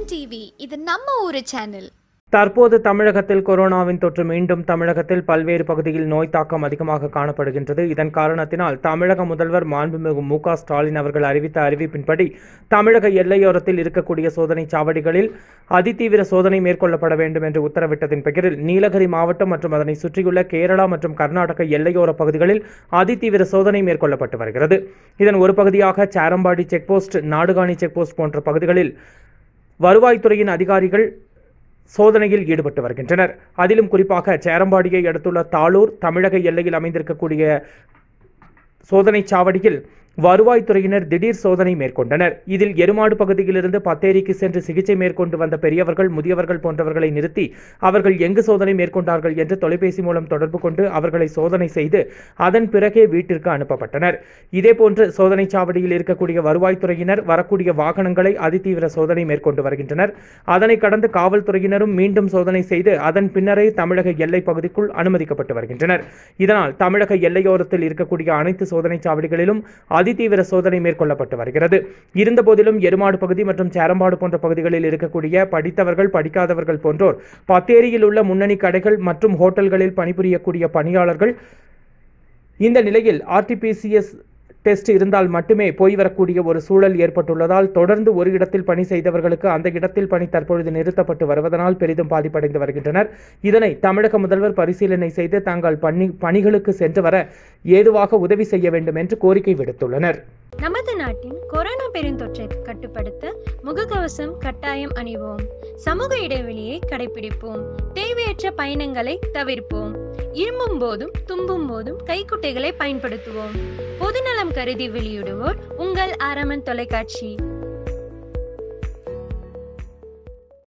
TV இது நம்ம ஊரு சேனல் தற்போது தமிழகத்தில் கொரோனாவின் தொற்று மீண்டும் தமிழகத்தில் பல்வேறு பகுதியில் நோய் தாக்கம் அதிகமாக காணப்படுகின்றது இதன் காரணத்தினால் தமிழக முதல்வர் மாண்புமிகு மு க ஸ்டாலின் அவர்கள் அறிவித்த அறிவிப்பின்படி தமிழக எல்லையோரத்தில் இருக்கக்கூடிய சோதனை சாவடிகளில் அதிதீவிர சோதனை மேற்கொள்ளப்பட வேண்டும் என்று உத்தரவிட்டதின் பெயரில் நீலகிரி மாவட்டம் மற்றும் அதனை சுற்றியுள்ள கேரளா மற்றும் கர்நாடக எல்லையோர பகுதிகளில் அதிதீவிர சோதனை மேற்கொள்ளப்பட்டு வருகிறது இதன் ஒரு பகுதியாக சாரம்பாடி செக்போஸ்ட் நாடுகாணி செக்போஸ்ட் போன்ற பகுதிகளில் வருவாய்த்துறையின் அதிகாரிகள் சோதனையில் ஈடுபட்டு வருகின்றனர் அதிலும் குறிப்பாக சேரம்பாடியை அடுத்துள்ள தாளூர் தமிழக எல்லையில் அமைந்திருக்கக்கூடிய சோதனைச் சாவடியில் வருவாய்த்துறையினர் திடீர் சோதனை மேற்கொண்டனர் இதில் எருமாடு பகுதியிலிருந்து பத்தேரிக்கு சென்று சிகிச்சை மேற்கொண்டு வந்த பெரியவர்கள் முதியவர்கள் போன்றவர்களை நிறுத்தி அவர்கள் எங்கு சோதனை மேற்கொண்டார்கள் என்று தொலைபேசி மூலம் தொடர்பு கொண்டு அவர்களை சோதனை செய்து அதன் பிறகே வீட்டிற்கு அனுப்பப்பட்டனர் இதேபோன்று சோதனைச் சாவடியில் இருக்கக்கூடிய வருவாய்த்துறையினர் வரக்கூடிய வாகனங்களை அதிதீவிர சோதனை மேற்கொண்டு வருகின்றனர் அதனை கடந்து காவல்துறையினரும் மீண்டும் சோதனை செய்து அதன் பின்னரே தமிழக எல்லை பகுதிக்குள் அனுமதிக்கப்பட்டு வருகின்றனர் இதனால் தமிழக எல்லையோரத்தில் இருக்கக்கூடிய அனைத்து சோதனைச் சாவடிகளிலும் அதிதீவிர சோதனை மேற்கொள்ளப்பட்டு வருகிறது இருந்தபோதிலும் எருமாடு பகுதி மற்றும் சேரம்பாடு போன்ற பகுதிகளில் இருக்கக்கூடிய படித்தவர்கள் படிக்காதவர்கள் போன்றோர் பத்தேரியில் உள்ள முன்னணி கடைகள் மற்றும் ஹோட்டல்களில் பணிபுரியக்கூடிய பணியாளர்கள் இந்த நிலையில் ஆர்டிபிசிஎஸ் டெஸ்ட் இருந்தால் மட்டுமே போய் வரக்கூடிய ஒரு சூழல் ஏற்பட்டுள்ளதால் தொடர்ந்து ஒரு இடத்தில் பணி செய்தவர்களுக்கு அந்த இடத்தில் பணி தற்பொழுது நிறுத்தப்பட்டு வருவதனால் பெரிதும் பாதிப்படைந்து வருகின்றனர் இதனை தமிழக முதல்வர் பரிசீலனை செய்து தாங்கள் பணி பணிகளுக்கு சென்று வர ஏதுவாக உதவி செய்ய வேண்டும் என்று கோரிக்கை விடுத்துள்ளனர் நமது நாட்டின் கொரோனா பெருந்தொற்றை கட்டுப்படுத்த முகக்கவசம் கட்டாயம் அணிவோம் சமூக இடைவெளியை கடைபிடிப்போம் தேவையற்ற பயணங்களை தவிர்ப்போம் இருமும் போதும் தும்பும் போதும் கைக்குட்டைகளை பயன்படுத்துவோம் பொதுநலம் கருதி வெளியிடுவோர் உங்கள் ஆரமன் தொலைக்காட்சி